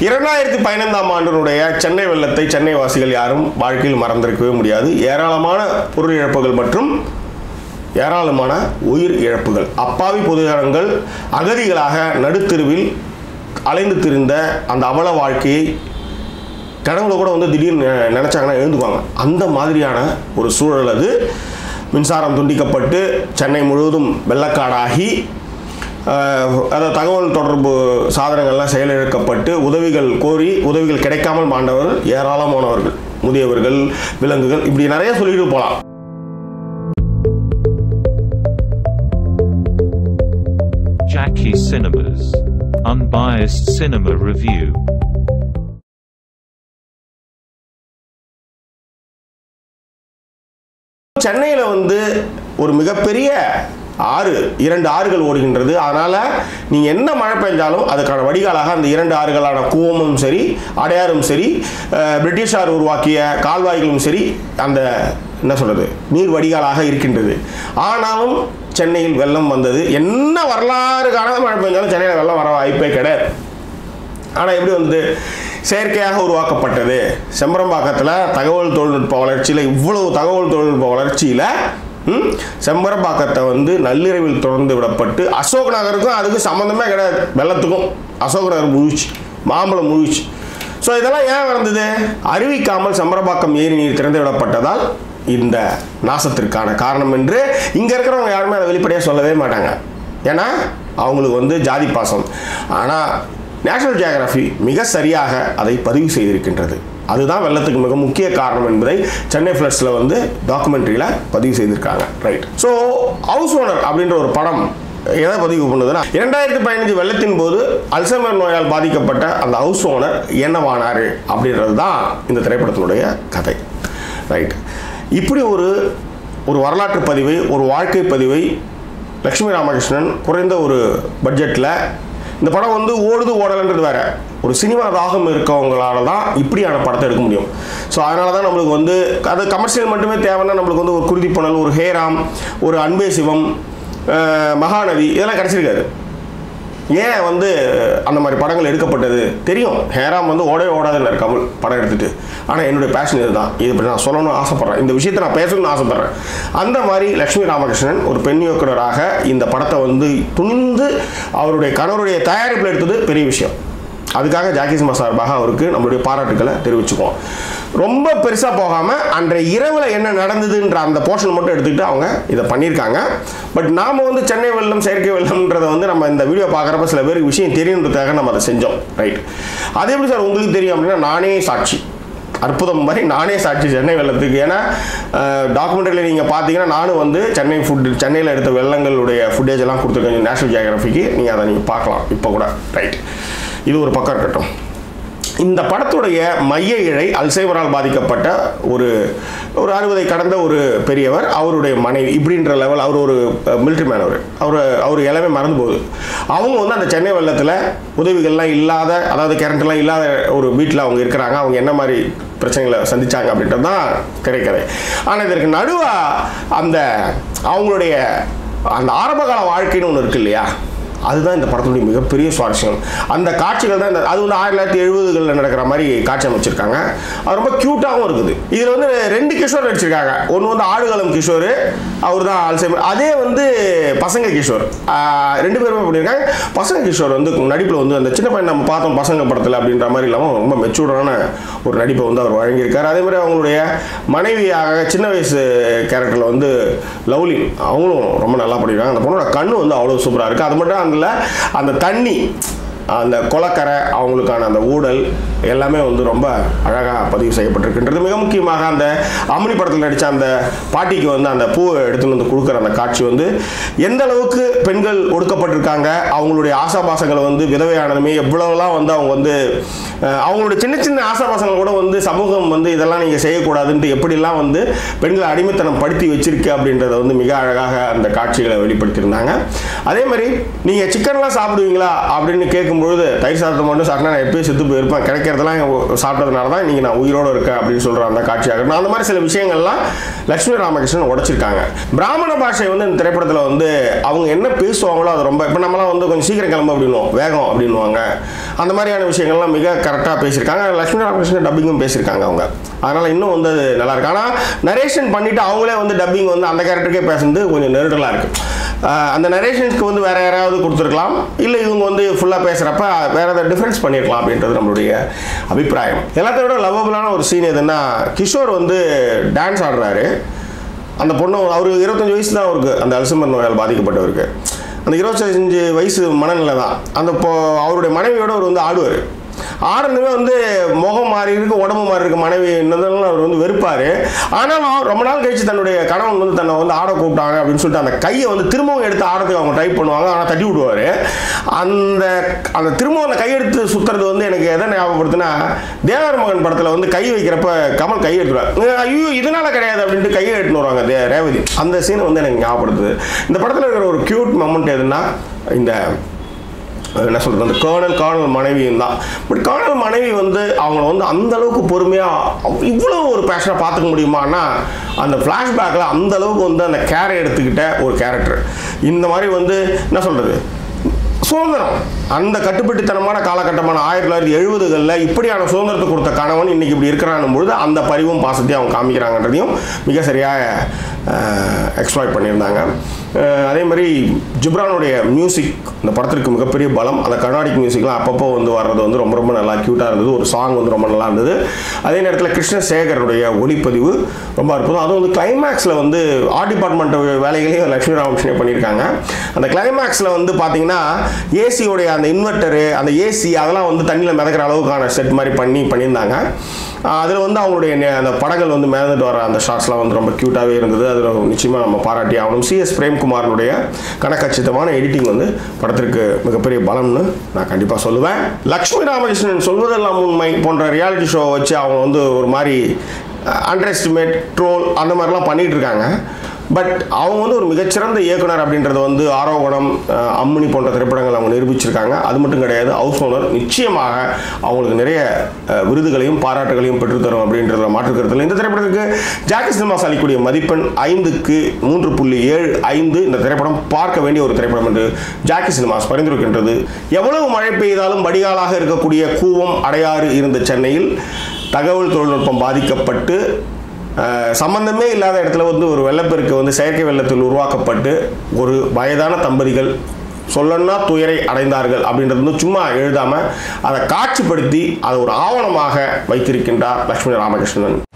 இரண்டாயிரத்தி பதினைந்தாம் ஆண்டினுடைய சென்னை வெள்ளத்தை சென்னை வாசிகள் யாரும் வாழ்க்கையில் மறந்திருக்கவே முடியாது ஏராளமான பொருள் இழப்புகள் மற்றும் ஏராளமான உயிர் இழப்புகள் அப்பாவி பொதுஜனங்கள் அகதிகளாக நடுத்தெருவில் அலைந்து திரிந்த அந்த அவல வாழ்க்கையை கனவுல கூட வந்து திடீர்னு நெ- நினைச்சாங்கன்னா எழுந்துக்குவாங்க அந்த மாதிரியான ஒரு சூழல் அது மின்சாரம் துண்டிக்கப்பட்டு சென்னை முழுவதும் வெள்ளக்காடாகி ஆஹ், அதாவது தகவல் தொடர்பு சாதனங்கள்லாம் செயலிழக்கப்பட்டு உதவிகள் கோரி உதவிகள் கிடைக்காமல் மாண்டவர்கள் ஏராளமானவர்கள் முதியவர்கள் விலங்குகள் இப்படி நிறைய சொல்லிட்டு போகலாம் Jackie Cinemas. Unbiased Cinema Review. சென்னையில் வந்து ஒரு மிகப்பெரிய ஆறு இரண்டு ஆறுகள் ஓடுகின்றது அதனால் நீங்கள் என்ன மழை பெஞ்சாலும் அதுக்கான வடிகாலாக அந்த இரண்டு ஆறுகளான கூவமும் சரி அடையாறும் சரி அஹ், பிரிட்டிஷார் உருவாக்கிய கால்வாய்களும் சரி அந்த என்ன சொல்கிறது நீர் வடிகாலாக இருக்கின்றது ஆனாலும் சென்னையில் வெள்ளம் வந்தது என்ன வரலாறு காணாத மழை பெஞ்சாலும் சென்னையில் வெள்ளம் வர வாய்ப்பே கிடையாது ஆனால் எப்படி வந்து செயற்கையாக உருவாக்கப்பட்டது செம்பரம்பாக்கத்தில் தகவல் தொழில்நுட்ப வளர்ச்சியில் இவ்வளவு தகவல் தொழில்நுட்ப வளர்ச்சியில் ம், செம்பரம்பாக்கத்தை வந்து நள்ளிரவில் திறந்து விடப்பட்டு அசோக் நகருக்கும் அதுக்கு சம்மந்தமே கிடையாது வெள்ளத்துக்கும் அசோக் நகர் முழுச்சு மாம்பழம் முழுச்சு ஸோ இதெல்லாம் ஏன் நடந்தது அறிவிக்காமல் செம்பரம்பாக்கம் ஏரி நீர் திறந்து விடப்பட்டதால் இந்த நாசத்திற்கான காரணம் என்று இங்கே இருக்கிறவங்க யாருமே அதை வெளிப்படையாக சொல்லவே மாட்டாங்க ஏன்னா அவங்களுக்கு வந்து ஜாதி பாசம் ஆனால் நேஷனல் ஜியாகிரபி மிக சரியாக அதை பதிவு செய்திருக்கின்றது அதுதான் வெள்ளத்துக்கு மிக முக்கிய காரணம் என்பதை சென்னை ஃப்ளட்ஸில் வந்து டாக்குமெண்ட்ரியில் பதிவு செய்திருக்காங்க ரைட் ஸோ ஹவுஸ் ஓனர் அப்படின்ற ஒரு படம் எதை பதிவு பண்ணுதுன்னா இரண்டாயிரத்தி பதினஞ்சு வெள்ளத்தின் போது அல்சைமர் நோயால் பாதிக்கப்பட்ட அந்த ஹவுஸ் ஓனர் என்னவானார் அப்படின்றது தான் இந்த திரைப்படத்தினுடைய கதை ரைட் இப்படி ஒரு ஒரு வரலாற்று பதிவை ஒரு வாழ்க்கை பதிவை லக்ஷ்மி ராமகிருஷ்ணன் குறைந்த ஒரு பட்ஜெட்டில் இந்த படம் வந்து ஓடுது ஓடலைன்றது வேற ஒரு சினிமா ராகம் இருக்கவங்களால தான் இப்படியான படத்தை எடுக்க முடியும் ஸோ அதனால தான் நம்மளுக்கு வந்து அது கமர்ஷியல் மட்டுமே தேவைன்னா நம்மளுக்கு வந்து ஒரு குருதிப்புணல் ஒரு ஹேராம் ஒரு அன்பே சிவம் அஹ், மகாநதி இதெல்லாம் கிடச்சிருக்காது ஏன் வந்து அந்த மாதிரி படங்கள் எடுக்கப்பட்டது தெரியும் ஹேராம் வந்து ஓடவே ஓடாதுன்னு கமல் படம் எடுத்துட்டு ஆனால் என்னுடைய பேஷன் இதுதான் இது இப்படி நான் சொல்லணும்னு ஆசைப்பட்றேன் இந்த விஷயத்தை நான் பேசணும்னு ஆசைப்பட்றேன் அந்த மாதிரி லக்ஷ்மி ராமகிருஷ்ணன் ஒரு பெண் இயக்குனராக இந்த படத்தை வந்து துணிந்து அவருடைய கணவருடைய தயாரிப்பில் எடுத்தது பெரிய விஷயம் அதுக்காக ஜாக்கி சிம்மா சார்பாக அவருக்கு நம்மளுடைய பாராட்டுக்களை தெரிவிச்சுக்குவோம் ரொம்ப பெருசாக போகாமல் அன்றைய இரவில் என்ன நடந்ததுன்ற அந்த போர்ஷன் மட்டும் எடுத்துக்கிட்டு அவங்க இதை பண்ணியிருக்காங்க பட் நாம் வந்து சென்னை வெள்ளம் செயற்கை வெள்ளம்ன்றதை வந்து நம்ம இந்த வீடியோ பார்க்குறப்ப சில பேருக்கு விஷயம் தெரியணுன்றதுக்காக நம்ம அதை செஞ்சோம் ரைட் அதே எப்படி சார் உங்களுக்கு தெரியும் அப்படின்னா நானே சாட்சி அற்புதம் மாதிரி நானே சாட்சி சென்னை வெள்ளத்துக்கு ஏன்னா டாக்குமெண்ட்ரியில் நீங்கள் பார்த்தீங்கன்னா நானும் வந்து சென்னை ஃபுட் சென்னையில் எடுத்த வெள்ளங்களுடைய ஃபுட்டேஜ் எல்லாம் கொடுத்துருக்கேன் நேஷனல் ஜியோகிராஃபிக்கு நீங்கள் அதை நீங்கள் பார்க்கலாம் இப்போ கூட ரைட் இது ஒரு பக்கம் இருக்கட்டும் இந்த படத்துடைய மைய இழை அல்சைமரால் பாதிக்கப்பட்ட ஒரு ஒரு அறுபதை கடந்த ஒரு பெரியவர் அவருடைய மனைவி இப்படின்ற லெவல் அவர் ஒரு மிலிட்ரி மேன் அவர் அவர் அவர் எல்லாமே மறந்து போகுது அவங்க வந்து அந்த சென்னை வெள்ளத்தில் உதவிகள்லாம் இல்லாத அதாவது கரண்ட்லாம் இல்லாத ஒரு வீட்டில் அவங்க இருக்கிறாங்க அவங்க என்ன மாதிரி பிரச்சனைகளை சந்திச்சாங்க அப்படின்றது தான் திரைக்கதை ஆனால் இதற்கு நடுவாக அந்த அவங்களுடைய அந்த ஆரம்பகால வாழ்க்கைன்னு ஒன்று இருக்கு இல்லையா அதுதான் இந்த படத்துடைய மிகப்பெரிய சுவாரஸ்யம் அந்த காட்சிகள் தான் இந்த அது வந்து ஆயிரத்தி தொள்ளாயிரத்தி எழுபதுகளில் நடக்கிற மாதிரி காட்சி அமைச்சிருக்காங்க அது ரொம்ப க்யூட்டாகவும் இருக்குது இதில் வந்து ரெண்டு கிஷோர் நடிச்சிருக்காங்க ஒன்று வந்து ஆடுகளம் கிஷோர் அவர் தான் அல்சைமர் அதே வந்து பசங்க கிஷோர் ஆஹ் ரெண்டு பேருமே பண்ணியிருக்காங்க பசங்க கிஷோர் வந்து நடிப்பில் வந்து அந்த சின்ன பையன் நம்ம பார்த்தோம் பசங்க படத்தில் அப்படின்ற மாதிரி இல்லாமல் ரொம்ப மெச்சூர்டான ஒரு நடிப்பை வந்து அவர் வழங்கியிருக்காரு அதே மாதிரி அவங்களுடைய மனைவியாக சின்ன வயசு கேரக்டரில் வந்து லவ்லி அவங்களும் ரொம்ப நல்லா பண்ணியிருக்காங்க அந்த பொண்ணோட கண்ணு வந்து அவ்வளோ சூப்பராக இருக்குது அது மட்டும் அதில் அந்த தண்ணி அந்த கொலக்கரை அவங்களுக்கான அந்த ஊடல் எல்லாமே வந்து ரொம்ப அழகாக பதிவு செய்யப்பட்டிருக்கின்றது மிக முக்கியமாக அந்த அம்னி படத்தில் நடித்த அந்த பாட்டிக்கு வந்து அந்த பூவை எடுத்துன்னு வந்து கொடுக்குற அந்த காட்சி வந்து எந்த அளவுக்கு பெண்கள் ஒடுக்கப்பட்டிருக்காங்க அவங்களுடைய ஆசாபாசங்களை வந்து விதவையானதுமே எவ்வளவுலாம் வந்து அவங்க வந்து அஹ், அவங்களுடைய சின்ன சின்ன ஆசாபாசங்கள் கூட வந்து சமூகம் வந்து இதெல்லாம் நீங்கள் செய்யக்கூடாதுன்ட்டு எப்படிலாம் வந்து பெண்களை அடிமைத்தனம் படுத்தி வச்சிருக்கு அப்படின்றத வந்து மிக அழகாக அந்த காட்சிகளை வெளிப்படுத்தியிருந்தாங்க அதே மாதிரி நீங்கள் சிக்கன்லாம் சாப்பிடுவீங்களா அப்படின்னு கேட்கும்பொழுது தயிர் சாதத்தை மட்டும் சாப்பிட்டா நான் எப்பயும் செத்து போயிருப்பேன் கிடைக்கிறதெல்லாம் இங்க சாப்பிட்டதுனால தான் இன்றைக்கி நான் உயிரோடு இருக்கேன் அப்படின்னு சொல்கிற அந்த காட்சியாக அந்த மாதிரி சில விஷயங்கள்லாம் லக்ஷ்மி ராமகிருஷ்ணன் உடைச்சிருக்காங்க பிராமண பாஷை வந்து இந்த திரைப்படத்தில் வந்து அவங்க என்ன பேசுவாங்களோ அது ரொம்ப இப்போ நம்மளாம் வந்து கொஞ்சம் சீக்கிரம் கிளம்ப அப்படின்னுவோம் வேகம் அப்படின்னுவாங்க அந்த மாதிரியான விஷயங்கள்லாம் மிக கரெக்டாக பேசியிருக்காங்க லட்சுமி ராமகிருஷ்ணன் டப்பிங்கும் பேசியிருக்காங்க அவங்க அதனால் இன்னும் வந்து அது நல்லா இருக்கு ஆனால் நரேஷன் பண்ணிவிட்டு அவங்களே வந்து டப்பிங் வந்து அந்த கேரக்டருக்கே பேசுறது கொஞ்சம் நெருடலாக இருக்குது அந்த நரேஷன்ஸ்க்கு வந்து வேறு யாராவது கொடுத்துருக்கலாம் இல்லை இவங்க வந்து ஃபுல்லாக பேசுகிறப்ப வேறு ஏதாவது டிஃப்ரென்ஸ் பண்ணியிருக்கலாம் அப்படின்றது நம்மளுடைய அபிப்பிராயம் எல்லாத்தையும் விட லவ்வபுளான ஒரு சீன் எதுன்னா கிஷோர் வந்து டான்ஸ் ஆடுறாரு அந்த பொண்ணு அவருக்கு இருபத்தஞ்சி வயசு தான் அவருக்கு அந்த அல்சமர் நோயால் பாதிக்கப்பட்டவருக்கு அந்த இருபத்தஞ்சு வயசு மனநிலை தான் அந்த இப்போ அவருடைய மனைவியோட அவர் வந்து ஆடுவார் ஆடுறதுமே வந்து முகம் மாறி இருக்கு உடம்பு மாறி இருக்கு மனைவி என்னதெல்லாம் அவர் வந்து வெறுப்பார் ஆனாலும் ரொம்ப நாள் கழிச்சு தன்னுடைய கணவன் வந்து தன்னை வந்து ஆட கூப்பிட்டாங்க அப்படின்னு சொல்லிட்டு அந்த கையை வந்து திரும்பவும் எடுத்து ஆடுறதுக்கு அவங்க ட்ரை பண்ணுவாங்க ஆனால் தட்டி விடுவார் அந்த அந்த திரும்பவும் அந்த கையெடுத்து சுற்றுறது வந்து எனக்கு எதை ஞாபகப்படுத்துனா தேவர் மகன் படத்தில் வந்து கை வைக்கிறப்ப கமல் கை எடுத்துருவார் ஐயோ இதனால கிடையாது அப்படின்ட்டு கையை எடுத்துன்னு வருவாங்க தே ரேவதி அந்த சீன் வந்து எனக்கு ஞாபகப்படுத்துது இந்த படத்தில் இருக்கிற ஒரு க்யூட் மொமெண்ட் எதுன்னா இந்த என்ன சொல்கிறது அந்த கேர்னல் கார்னல் மனைவியும் தான் பட் கார்னல் மனைவி வந்து அவங்கள வந்து அந்த அளவுக்கு பொறுமையாக இவ்வளோ ஒரு பேஷனாக பார்த்துக்க முடியுமான்னா அந்த ஃப்ளாஷ்பேக்கில் அந்த அளவுக்கு வந்து அந்த கேரை எடுத்துக்கிட்ட ஒரு கேரக்டர் இந்த மாதிரி வந்து என்ன சொல்கிறது சுதந்திரம் அந்த கட்டுப்பட்டுத்தனமான காலகட்டமான ஆயிரத்தி தொள்ளாயிரத்தி எழுபதுகளில் இப்படியான சுதந்திரத்தை கொடுத்த கணவன் இன்னைக்கு இப்படி இருக்கிறான் பொழுது அந்த பரிவும் பாசத்தையும் அவங்க காமிக்கிறாங்கன்றதையும் மிக சரியாக எக்ஸ்ப்ளாய்ட் பண்ணியிருந்தாங்க அஹ் அதே மாதிரி ஜிப்ரானுடைய மியூசிக் இந்த படத்திற்கு மிகப்பெரிய பலம் அந்த கர்நாடிக் மியூசிக்லாம் அப்பப்போ வந்து வர்றது வந்து ரொம்ப ரொம்ப நல்லா க்யூட்டாக இருந்தது ஒரு சாங் வந்து ரொம்ப நல்லா இருந்தது அதே நேரத்தில் கிருஷ்ணசேகருடைய ஒளிப்பதிவு ரொம்ப அற்புதம் அதுவும் வந்து கிளைமேக்ஸில் வந்து ஆர்ட் டிபார்ட்மெண்ட் வேலைகளையும் லட்சுமி ராமகிருஷ்ணன் பண்ணியிருக்காங்க அந்த கிளைமேக்ஸில் வந்து பார்த்தீங்கன்னா ஏசியோடைய அந்த இன்வெர்ட்டரு அந்த ஏசி அதெல்லாம் வந்து தண்ணியில் மிதக்கிற அளவுக்கான செட் மாதிரி பண்ணி பண்ணியிருந்தாங்க அதில் வந்து அவங்களுடைய நெ- அந்த படங்கள் வந்து மிதந்துட்டு வர அந்த ஷார்ட்ஸ்லாம் வந்து ரொம்ப க்யூட்டாகவே இருந்தது அதில் நிச்சயமாக நம்ம பாராட்டி ஆகணும் சிஎஸ் பிரேம்குமாரனுடைய கணக்கச்சிதமான எடிட்டிங் வந்து படத்திற்கு மிகப்பெரிய பலம்னு நான் கண்டிப்பாக சொல்லுவேன் லக்ஷ்மி ராமகிருஷ்ணன் சொல்வதெல்லாம் உண்மை போன்ற ரியாலிட்டி ஷோ வச்சு அவங்க வந்து ஒரு மாதிரி அண்டர் எஸ்டிமேட் ட்ரோல் அந்த மாதிரிலாம் பண்ணிகிட்டு இருக்காங்க பட் அவங்க வந்து ஒரு மிகச்சிறந்த இயக்குனர் அப்படின்றத வந்து ஆரோகணம் அஹ், அம்மினி போன்ற திரைப்படங்கள் அவங்க நிரூபிச்சிருக்காங்க அது மட்டும் கிடையாது ஹவுஸ் ஓனர் நிச்சயமாக அவங்களுக்கு நிறைய அஹ், விருதுகளையும் பாராட்டுகளையும் பெற்றுத்தரும் அப்படின்றத மாற்றுக்கிறதுல இந்த திரைப்படத்துக்கு ஜாக்கி சினிமாஸ் அளிக்கக்கூடிய மதிப்பெண் ஐந்துக்கு மூன்று புள்ளி ஏழு ஐந்து இந்த திரைப்படம் பார்க்க வேண்டிய ஒரு திரைப்படம் என்று ஜாக்கி சினிமாஸ் பரிந்துரைக்கின்றது எவ்வளவு மழை பெய்தாலும் வடிகாலாக இருக்கக்கூடிய கூவம் அடையாறு இருந்த சென்னையில் தகவல் தொழில்நுட்பம் பாதிக்கப்பட்டு அஹ், சம்பந்தமே இல்லாத இடத்துல வந்து ஒரு வெள்ளப்பெருக்கு வந்து செயற்கை வெள்ளத்தில் உருவாக்கப்பட்டு ஒரு வயதான தம்பதிகள் சொல்லன்னா துயரை அடைந்தார்கள் அப்படின்றது வந்து சும்மா எழுதாம அதை காட்சிப்படுத்தி அதை ஒரு ஆவணமாக வைத்திருக்கின்றார் லட்சுமி ராமகிருஷ்ணன்